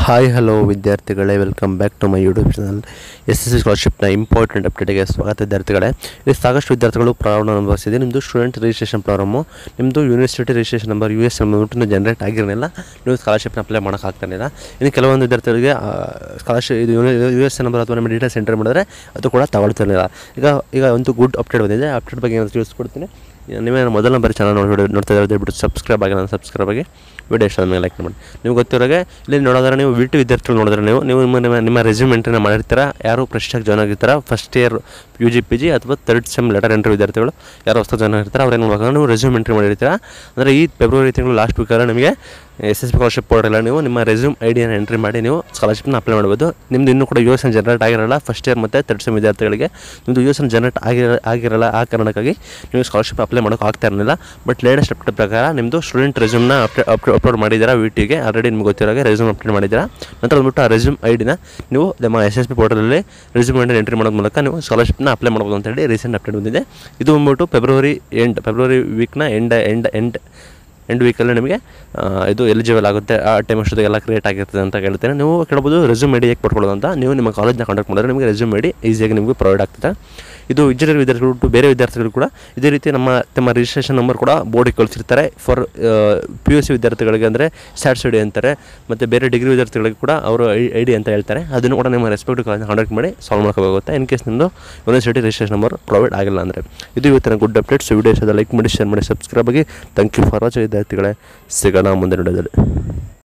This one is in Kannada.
ಹಾಯ್ ಹಲೋ ವಿದ್ಯಾರ್ಥಿಗಳೇ welcome back to my YouTube channel S S C ಸ್ಕಾಲರ್ಶಿಪ್ನ ಇಂಪಾರ್ಟೆಂಟ್ ಅಪ್ಡೇಟ್ಗೆ ಸ್ವಾಗತ ವಿದ್ಯಾರ್ಥಿಗಳೇ ಇಲ್ಲಿ ಸಾಕಷ್ಟು ವಿದ್ಯಾರ್ಥಿಗಳು ಪ್ರಾರಂಭ ಅನುಭವಿಸಿದೆ ನಿಮ್ಮದು ಸ್ಟೂಡೆಂಟ್ ರಿಜಿಸ್ಟ್ರೇಷನ್ ಪ್ರಾರಂಭ ನಿಮ್ಮದು university registration number U S number generate ಆಗಿರಲಿಲ್ಲ ನೀವು ಸ್ಕಾಲರ್ಶಿಪ್ನ ಅಪ್ಲೈ ಮಾಡೋಕ್ಕಾಗ್ತಾನಿಲ್ಲ ಇನ್ನು ಕೆಲವೊಂದು ವಿದ್ಯಾರ್ಥಿಗಳಿಗೆ ಸ್ಕಾಲರ್ಶಿಪ್ ಇದು ಯು ಎಸ್ ನಂಬರ್ ಅಥವಾ ನಿಮ್ಮ ಡೀಟೇಲ್ಸ್ ಎಂಟರ್ ಮಾಡಿದ್ರೆ ಅದು ಕೂಡ ತಗೊಳ್ತಿರಲಿಲ್ಲ ಈಗ ಈಗ ಒಂದು ಗುಡ್ ಅಪ್ಡೇಟ್ ಬಂದಿದೆ ಅಪ್ಡೇಟ್ ಬಗ್ಗೆ ಏನಾದ್ರು ತಿಳಿಸ್ಕೊಡ್ತೀನಿ ನೀವೇ ಮೊದಲ ಬಾರಿ ಚಾನಲ್ ನೋಡಿ ನೋಡ್ತಾ ಇದ್ದಾರೆ ದಯವಿಟ್ಟು ಸಬ್ಸ್ಕ್ರೈಬ್ ಆಗಿ ನಾನು ಸಬ್ಸ್ಕ್ರೈಬ್ ಆಗಿ ವಿಡಿಯೋ ಇಷ್ಟ ಮೇಲೆ ಲೈಕ್ ಮಾಡಿ ನೀವು ಗೊತ್ತಿರೋಗೆ ಇಲ್ಲಿ ನೋಡೋದ್ರೆ ನೀವು ವಿ ಟಿ ವಿದ್ಯಾರ್ಥಿಗಳು ನೋಡಿದ್ರೆ ನೀವು ನೀವು ನಿಮ್ಮ ನಿಮ್ಮ ನಿಮ್ಮ ರೆಸ್ಯೂಮ್ ಎಂಟ್ರಿನ ಮಾಡಿರ್ತೀರ ಯಾರು ಫ್ರೆಶ್ಶಾಗಿ ಜಾಯ್ನ್ ಆಗಿರ್ತಾರ first year U G P G ಅಥವಾ ತರ್ಡ್ ಸೆಮ್ ಲೆಟರ್ ಎಂಟ್ರಿ ವಿದ್ಯಾರ್ಥಿಗಳು ಯಾರು ಹೊಸ ಜಾಯ್ನ್ ಆಗಿರ್ತಾರೆ ಅವ್ರು ಏನು ಮಾಡ್ಬೇಕು ನೀವು ರೆಸ್ಯೂಮ್ ಎಂಟ್ರಿ ಮಾಡಿರ್ತೀರ ಅಂದರೆ ಈ ಫೆಬ್ರವರಿ ತಿಂಗಳು ಲಾಸ್ಟ್ ವೀಕಲ್ಲಿ ನಿಮಗೆ ಎಸ್ ಎಸ್ ಪಿ ಸ್ಕಾಲರ್ಶಿಪ್ ಪೋರ್ಟಲ್ಲ ನೀವು ನಿಮ್ಮ ರೆಸ್ಯೂಮ್ ಐ ಡಿಯನ್ನು ಎಂಟ್ರಿ ಮಾಡಿ ನೀವು ಸ್ಕಾಲರ್ಶಿಪ್ನ ಅಪ್ಲೈ ಮಾಡ್ಬೋದು ನಿಮ್ಮದು ಇನ್ನೂ ಕೂಡ ಯು ಎಸ್ ಎನ್ ಜನರೇಟ್ ಆಗಿರಲ್ಲ ಫಸ್ಟ್ ಇಯರ್ ಮತ್ತು ತರ್ಡ್ ಸೆಮ್ ವಿದ್ಯಾರ್ಥಿಗಳಿಗೆ ನಿಮ್ಮದು ಯು ಎಸ್ ಎನ್ ಜನರೇಟ್ ಆಗಿರ ಆಗಿರಲ್ಲ ಆ ಕಾರಣಕ್ಕಾಗಿ ನೀವು ಸ್ಕಾಲರ್ಶಿಪ್ ಅಪ್ಲೈ ಮಾಡೋಕೆ ಆಗ್ತಾ ಇರಲಿಲ್ಲ ಬಟ್ ಲೇಟೆಸ್ಟ್ ಅಪ್ಡೇಟ್ ಪ್ರಕಾರ ನಿಮ್ಮದು ಸ್ಟೂಡೆಂಟ್ ರೆಸ್ಯೂಮ್ನ ಅಪ್ಡೇ ಅಪ್ಲೋಡ್ ಮಾಡಿದ್ದೀರಾ ವಿ ಟಿಗೆ ಆಲ್ರೆಡಿ ನಿಮ್ಗೆ ಗೊತ್ತಿರೋಗೆ ರೆಸ್ಯೂಮ್ ಅಪ್ಡೇಟ್ ಮಾಡಿದ್ದೀರಾ ನಂತರ ಬಂದ್ಬಿಟ್ಟು ಆ ರೆಸ್ಯೂಮ್ ಐ ಡಿನ ನೀವು ನಮ್ಮ ಎಸ್ ಎಸ್ ಪಿ ಪೋರ್ಟಲಲ್ಲಿ ರೆಸ್ಯೂಮ್ ಐ ಎಂಟ್ರಿ ಮಾಡೋದ್ ಮೂಲಕ ನೀವು ಸ್ಕಾಲರ್ಶಿಪ್ನ ಅಪ್ಲೈ ಮಾಡ್ಬೋದು ಅಂತ ಹೇಳಿ ರೀಸೆಂಟ್ ಅಪ್ಡೇಟ್ ಬಂದಿದೆ ಇದು ಬಂದ್ಬಿಟ್ಟು ಫೆಬ್ರವರಿ ಎಂಡ್ ಫೆಬ್ರವರಿ ವೀಕ್ನ ಎಂಡ್ ಎಂಡ್ ಎಂಡ್ ಎಂಡ್ ವೀಕಲ್ಲಿ ನಿಮಗೆ ಆ, ಇದು ಎಲಿಜಿಬಲ್ ಆಗುತ್ತೆ ಆ ಟೈಮ್ ಅಷ್ಟೊತ್ತಿಗೆಲ್ಲ ಕ್ರಿಯೇಟ್ ಆಗಿರ್ತದೆ ಅಂತ ಹೇಳ್ತೇನೆ ನೀವು ಕೇಳ್ಬೋದು ರೆಸ್ಯೂಮ್ ಐಡಿ ಹೇಗೆ ಪಡ್ಕೊಳ್ಳೋದು ಅಂತ ನೀವು ನಿಮ್ಮ ಕಾಲೇಜ್ನ ಕಾಂಟ್ಯಾಕ್ಟ್ ಮಾಡಿದ್ರೆ ನಿಮಗೆ ರೆಸ್ಯೂಮ್ ಐಡಿ ಈಸಿಯಾಗಿ ನಿಮಗೆ ಪ್ರೊವೈಡ್ ಆಗ್ತದೆ ಇದು ಇಂಜಿನಿಯರ್ ವಿದ್ಯಾರ್ಥಿಗಳು ಬಿಟ್ಟು ಬೇರೆ ವಿದ್ಯಾರ್ಥಿಗಳು ಕೂಡ ಇದೇ ರೀತಿ ನಮ್ಮ ತಮ್ಮ ರಿಜಿಸ್ಟ್ರೇಷನ್ ನಂಬರ್ ಕೂಡ ಬೋರ್ಡಿಗೆ ಕಳಿಸಿರ್ತಾರೆ ಫಾರ್ ಪಿ ಯು ಸಿ ವಿದ್ಯಾರ್ಥಿಗಳಿಗೆ ಅಂದರೆ ಸ್ಯಾಟ್ಸ್ ಐಡಿ ಅಂತಾರೆ ಮತ್ತು ಬೇರೆ ಡಿಗ್ರಿ ವಿದ್ಯಾರ್ಥಿಗಳಿಗೆ ಕೂಡ ಅವರು ಐ ಡಿ ಅಂತ ಹೇಳ್ತಾರೆ ಅದನ್ನು ಕೂಡ ನಿಮ್ಮ ರೆಸ್ಪೆಕ್ಟಿವ್ ಕಾಲೇಜ್ನ ಕಾಂಟ್ಯಾಕ್ಟ್ ಮಾಡಿ ಸಾಲ್ವ್ ಮಾಡ್ಕೋಬೇಕಾಗುತ್ತೆ ಇನ್ ಕೇಸ್ ನಿಮ್ಮದು ಯೂನಿವರ್ಸಿಟಿ ರಿಜಿಸ್ಟ್ರೇಷನ್ ನಂಬರ್ ಪ್ರೊವೈಡ್ ಆಗಿಲ್ಲ ಅಂದರೆ ಇದು ಇವತ್ತಿನ ಗುಡ್ ಅಪ್ಡೇಟ್ಸ್ ವಿಡಿಯೋ ಲೈಕ್ ಮಾಡಿ ಶೇರ್ ಮಾಡಿ ಸಬ್ಸ್ಕ್ರೈಬ್ ಆಗಿ ಥ್ಯಾಂಕ್ ಯು ಫಾರ್ ವಾಚ್ ವಿದ್ಯಾರ್ಥಿಗಳೇ ಸಿಗೋಣ ಮುಂದೆ ನೋಡೋದಲ್ಲಿ